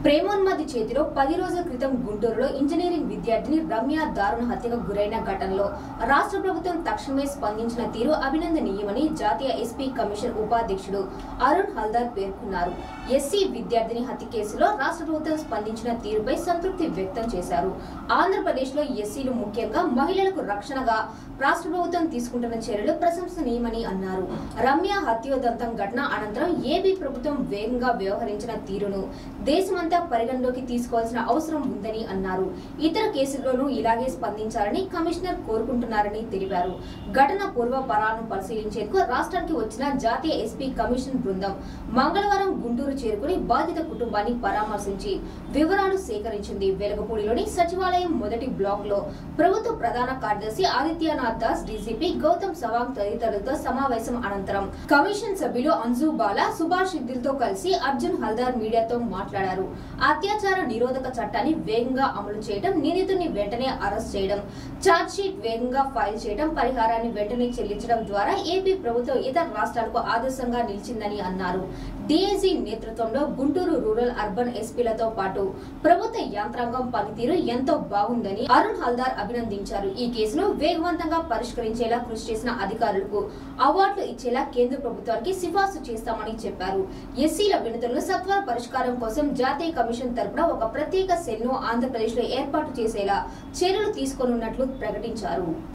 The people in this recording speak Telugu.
ప్రేమోన్మది చేతిలో పది రోజుల క్రితం గుంటూరులో ఇంజనీరింగ్ విద్యార్థిని రమ్య దారుణ హత్యకు గురైన ఘటనలో రాష్ట్ర ప్రభుత్వం తక్షణమే స్పందించిన తీరు అభినందనీయమని జాతీయ ఎస్పీ కమిషన్ ఉపాధ్యక్షుడు అరుణ్ హల్దార్ పేర్కొన్నారు ఎస్సీ విద్యార్థిని హత్య కేసులో రాష్ట్ర ప్రభుత్వం స్పందించిన తీరుపై సంతృప్తి వ్యక్తం చేశారు ఆంధ్రప్రదేశ్ లో ఎస్సీలు ముఖ్యంగా మహిళలకు రక్షణగా రాష్ట్ర ప్రభుత్వం తీసుకుంటున్న చర్యలు ప్రశంసనీయమని అన్నారు రమ్య హత్యోదంతం ఘటన అనంతరం ఏపీ ప్రభుత్వం వేగంగా వ్యవహరించిన తీరును దేశమంతా పరిగణలోకి తీసుకోవాల్సిన అవసరం ఉందని అన్నారు ఇతర కేసుల్లోనూ ఇలాగే స్పందించాలని కమిషనర్ కోరుకుంటున్నారని తెలిపారు ఘటన పూర్వ పరాలను పరిశీలించేందుకు రాష్ట్రానికి వచ్చిన జాతీయ ఎస్పీ కమిషన్ బృందం మంగళవారం గుంటూరు చేరుకుని బాధిత కుటుంబాన్ని పరామర్శించి వివరాలు సేకరించింది వెలగపూడిలోని సచివాలయం మొదటి బ్లాక్ లో ప్రభుత్వ ప్రధాన కార్యదర్శి ఆదిత్యనాథ్ దాస్ డీసీపీ గౌతమ్ సవాంగ్ తదితరులతో సమావేశం అనంతరం కమిషన్ సభ్యులు అంజు బాలా సుభాష్ సిద్దిలతో కలిసి అర్జున్ హల్దార్ మీడియాతో మాట్లాడారు అత్యాచార నిరోధక చట్టాన్ని వేగంగా అమలు చేయడం నిందితుడిని వెంటనే అరెస్ట్ చేయడం ఛార్జ్ షీట్ వేగంగా ఫైల్ చేయడం పరిహారాన్ని వెంటనే చెల్లించడం ద్వారా ఏపీ ప్రభుత్వం ఇతర రాష్ట్రాలకు ఆదర్శంగా నిలిచిందని అన్నారు డిఐజీ నేతృత్వంలో గుంటూరు రూరల్ అర్బన్ ఎస్పీలతో పాటు ప్రభుత్వ యంత్రాంగం పనితీరు ఎంతో బాగుందని అరుణ్ హల్దార్ అభినందించారు ఈ కేసును వేగవంతంగా పరిష్కరించేలా కృషి చేసిన అధికారులకు అవార్డులు ఇచ్చేలా కేంద్ర ప్రభుత్వానికి సిఫార్సు చేస్తామని చెప్పారు ఎస్సీల వినతులను సత్వర పరిష్కారం కోసం జాతీయ కమిషన్ తరపున ఒక ప్రత్యేక సెల్ను ఆంధ్రప్రదేశ్ లో ఏర్పాటు చేసేలా చర్యలు తీసుకోనున్నట్లు ప్రకటించారు